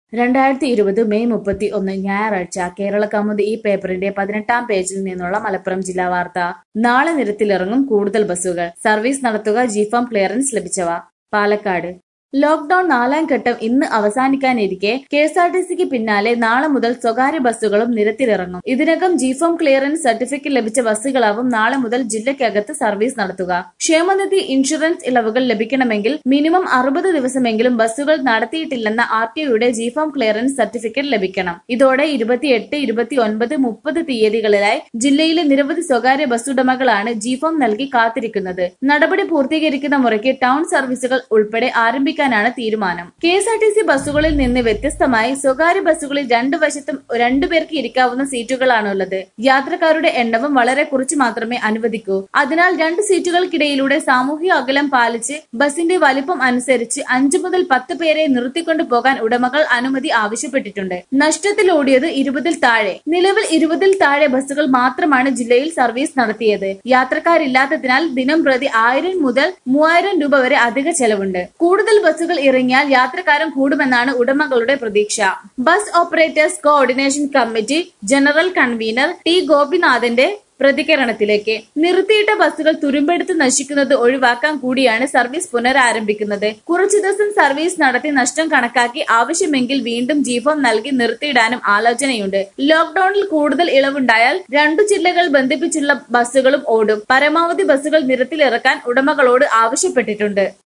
രണ്ടായിരത്തി ഇരുപത് മെയ് മുപ്പത്തി ഒന്ന് ഞായറാഴ്ച കേരള കൗമുദി ഈ പേപ്പറിന്റെ പതിനെട്ടാം പേജിൽ നിന്നുള്ള മലപ്പുറം ജില്ലാ വാർത്ത നാളെ നിരത്തിലിറങ്ങും കൂടുതൽ ബസ്സുകൾ സർവീസ് നടത്തുക ജിഫാം ക്ലിയറൻസ് ലഭിച്ചവ പാലക്കാട് ലോക്ഡൌൺ നാലാം ഘട്ടം ഇന്ന് അവസാനിക്കാനിരിക്കെ കെ എസ് ആർ ടി സിക്ക് പിന്നാലെ നാളെ മുതൽ സ്വകാര്യ ബസ്സുകളും നിരത്തിലിറങ്ങും ഇതിനകം ജിഫോം ക്ലിയറൻസ് സർട്ടിഫിക്കറ്റ് ലഭിച്ച ബസ്സുകളാവും നാളെ മുതൽ ജില്ലയ്ക്കകത്ത് സർവീസ് നടത്തുക ക്ഷേമനിധി ഇൻഷുറൻസ് ഇളവുകൾ ലഭിക്കണമെങ്കിൽ മിനിമം അറുപത് ദിവസമെങ്കിലും ബസ്സുകൾ നടത്തിയിട്ടില്ലെന്ന ആർ ടി ഒയുടെ ജിഫോം ക്ലിയറൻസ് സർട്ടിഫിക്കറ്റ് ലഭിക്കണം ഇതോടെ ഇരുപത്തിയെട്ട് ഇരുപത്തി ഒൻപത് മുപ്പത് തീയതികളിലായി ജില്ലയിലെ നിരവധി സ്വകാര്യ ബസ്സുടമകളാണ് ജിഫോം നൽകി കാത്തിരിക്കുന്നത് നടപടി പൂർത്തീകരിക്കുന്ന മുറയ്ക്ക് ടൗൺ സർവീസുകൾ ഉൾപ്പെടെ ആരംഭിക്കാനാണ് തീരുമാനം K S R T C ബസ്സുകളിൽ നിന്ന് വ്യത്യസ്തമായി സ്വകാര്യ ബസ്സുകളിൽ രണ്ടു വശത്തും രണ്ടുപേർക്ക് ഇരിക്കാവുന്ന സീറ്റുകളാണുള്ളത് യാത്രക്കാരുടെ എണ്ണവും വളരെ കുറച്ച് മാത്രമേ അനുവദിക്കൂ അതിനാൽ രണ്ട് സീറ്റുകൾക്കിടയിലൂടെ സാമൂഹിക അകലം പാലിച്ച് ബസിന്റെ വലിപ്പം അനുസരിച്ച് അഞ്ചു മുതൽ പത്ത് പേരെ നിർത്തിക്കൊണ്ടു പോകാൻ ഉടമകൾ അനുമതി ആവശ്യപ്പെട്ടിട്ടുണ്ട് നഷ്ടത്തിലോടിയത് ഇരുപതിൽ താഴെ നിലവിൽ ഇരുപതിൽ താഴെ ബസ്സുകൾ മാത്രമാണ് ജില്ലയിൽ സർവീസ് നടത്തിയത് യാത്രക്കാരില്ലാത്തതിനാൽ ദിനം പ്രതി ആയിരം മുതൽ മൂവായിരം രൂപ വരെ അധിക ചെലവുണ്ട് കൂടുതൽ ബസ്സുകൾ ഇറങ്ങിയാൽ യാത്രക്കാരും കൂടുമെന്നാണ് ഉടമകളുടെ പ്രതീക്ഷ bus operators coordination committee general convener T ഗോപിനാഥന്റെ പ്രതികരണത്തിലേക്ക് നിർത്തിയിട്ട ബസ്സുകൾ തുരുമ്പെടുത്ത് നശിക്കുന്നത് ഒഴിവാക്കാൻ കൂടിയാണ് സർവീസ് പുനരാരംഭിക്കുന്നത് കുറച്ചു ദിവസം സർവീസ് നടത്തി നഷ്ടം കണക്കാക്കി ആവശ്യമെങ്കിൽ വീണ്ടും ജീഫോം നൽകി നിർത്തിയിടാനും ആലോചനയുണ്ട് ലോക്ഡൌണിൽ കൂടുതൽ ഇളവുണ്ടായാൽ രണ്ടു ജില്ലകൾ ബന്ധിപ്പിച്ചുള്ള ബസ്സുകളും ഓടും പരമാവധി ബസ്സുകൾ നിരത്തിലിറക്കാൻ ഉടമകളോട് ആവശ്യപ്പെട്ടിട്ടുണ്ട്